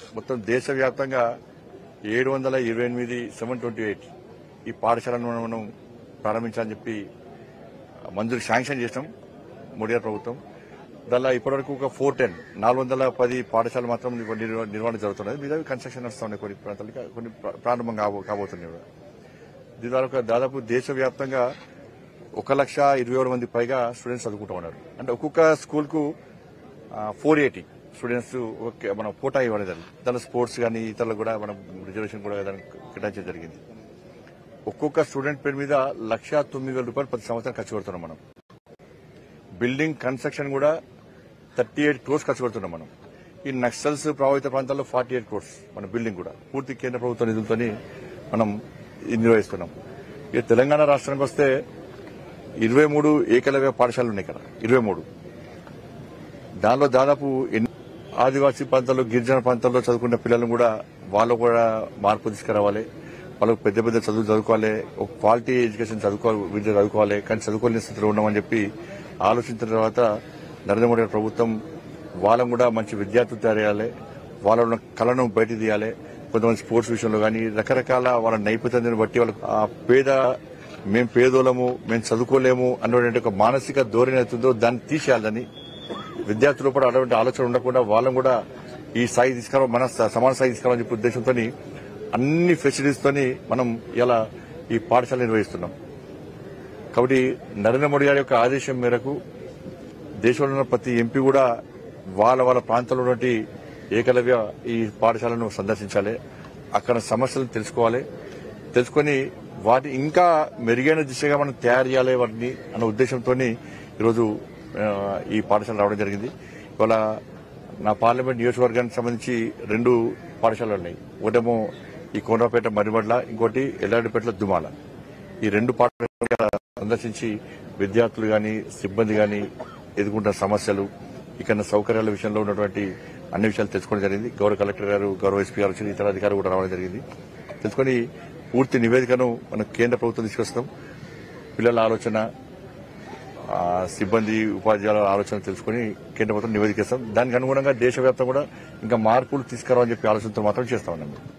మొత్తం దేశవ్యాప్తంగా ఏడు వందల ఇరవై ఎనిమిది సెవెన్ ట్వంటీ ఎయిట్ ఈ పాఠశాలను మనం ప్రారంభించాలని చెప్పి మంజూరు శాంక్షన్ చేసినాం మోడీ గారి ప్రభుత్వం దానిలో ఇప్పటివరకు ఒక ఫోర్ టెన్ నాలుగు వందల పది పాఠశాలలు మాత్రం నిర్వ- నిర్వహణ జరుగుతున్నది మీద కన్స్ట్రక్షన్ నడుస్తున్నాయి కొన్ని ప్రాంతాలకి కొన్ని ప్ర- ప్రారంభం కాబో కాబోతున్నాయి కూడా దీని ద్వారా ఒక దాదాపు దేశవ్యాప్తంగా ఒక లక్ష ఇరవై ఏడు మంది పైగా స్టూడెంట్స్ చదువుకుంటూ ఉన్నారు అంటే ఒక్కొక్క స్కూల్ కు ఫోర్ ఎయిటీ స్టూడెంట్స్ ఒక- మన కోటా ఇవ్వడం జరిగింది దానిలో స్పోర్ట్స్ కానీ ఇతరులు కూడా మనం రిజర్వేషన్ కూడా దానికి కేటాయించడం జరిగింది ఒక్కొక్క స్టూడెంట్ పేరు మీద లక్ష తొమ్మిది వేల రూపాయలు ప్రతి సంవత్సరం ఖర్చు పెడుతున్నాం మనం బిల్డింగ్ కన్స్ట్రక్షన్ కూడా థర్టీ ఎయిట్ క్రోర్స్ ఖర్చు పెడుతున్నాం మనం ఈ నక్సల్స్ ప్రభావిత ప్రాంతాల్లో ఫార్టీ ఎయిట్ క్రోర్స్ మన బిల్డింగ్ కూడా పూర్తి కేంద్ర ప్రభుత్వ నిధులతోని మనం ఇది నిర్వహిస్తున్నాం ఇక తెలంగాణ రాష్ట్రానికి వస్తే ఇరవై మూడు ఏకలవ్య పాఠశాలలు ఉన్నాయి ఇక్కడ ఇరవై మూడు దానిలో దాదాపు ఎన్ని ఆదివాసీ ప్రాంతాల్లో గిరిజన ప్రాంతాల్లో చదువుకున్న పిల్లలను కూడా వాళ్ళు కూడా మార్పు తీసుకురావాలి వాళ్ళకు పెద్ద పెద్ద చదువులు చదువుకోవాలి ఒక క్వాలిటీ ఎడ్యుకేషన్ చదువుకోవాలి విద్య చదువుకోవాలి కానీ చదువుకోలేని స్థితిలో ఉన్నామని చెప్పి ఆలోచించిన తర్వాత నరేంద్ర మోడీ గారి ప్రభుత్వం వాళ్ళని కూడా మంచి విద్యార్థులు తయారు చేయాలి వాళ్ళ ఉన్న కళను బయట తీయాలి కొంతమంది స్పోర్ట్స్ విషయంలో కానీ రకరకాల వాళ్ళ నైపుణ్యాన్ని బట్టి వాళ్ళకి ఆ పేద మేం పేదోళము మేము చదువుకోలేము అన్నటువంటి ఒక మానసిక ధోరణి అవుతుందో దాన్ని తీసేయాలని విద్యార్థులు కూడా అటువంటి ఆలోచన ఉండకుండా వాళ్ళని కూడా ఈ స్థాయి తీసుకురావాలి మన స- సమాన స్థాయి తీసుకురావాలని చెప్పే ఉద్దేశంతో అన్ని ఫెసిలిటీస్ తోని మనం ఇలా ఈ పాఠశాల నిర్వహిస్తున్నాం కాబట్టి నరేంద్ర మోడీ గారి యొక్క ఆదేశం మేరకు దేశంలో ఉన్న ప్రతి ఎంపీ కూడా వాళ్ళ వాళ్ళ ప్రాంతంలో ఉన్నటువంటి ఏకలవ్య ఈ పాఠశాలను సందర్శించాలి అక్కడ సమస్యలను తెలుసుకోవాలి తెలుసుకొని వాటి ఇంకా మెరుగైన దిశగా మనం తయారు చేయాలి వాటిని అన్న ఉద్దేశంతో ఈరోజు ఆ, ఈ పాఠశాల రావడం జరిగింది ఇవాళ నా పార్లమెంట్ నియోజకవర్గానికి సంబంధించి రెండు పాఠశాలలు ఉన్నాయి ఒకటేమో ఈ కోనరాపేట మరిబడ్ల ఇంకోటి ఎల్లాడిపేటలో దుమాల ఈ రెండు పాఠశాలలు సందర్శించి విద్యార్థులు గాని సిబ్బంది గాని ఎదుర్కొంటున్న సమస్యలు ఇక్కడ సౌకర్యాల విషయంలో ఉన్నటువంటి అన్ని విషయాలు తెలుసుకోవడం జరిగింది గౌరవ కలెక్టర్ గారు గౌరవ ఎస్పీ గారు వచ్చిన ఇతర అధికారులు కూడా రావడం జరిగింది తెలుసుకొని పూర్తి నివేదికను మన కేంద్ర ప్రభుత్వం తీసుకొస్తాం పిల్లల ఆలోచన ఆ, సిబ్బంది ఉపాధ్యాయుల ఆలోచన తెలుసుకుని కేంద్ర ప్రభుత్వం నివేదిక ఇస్తాం దానికి అనుగుణంగా దేశవ్యాప్తంగా కూడా ఇంకా మార్పులు తీసుకురావాలని చెప్పి ఆలోచనతో మాత్రం చేస్తా ఉన్నాం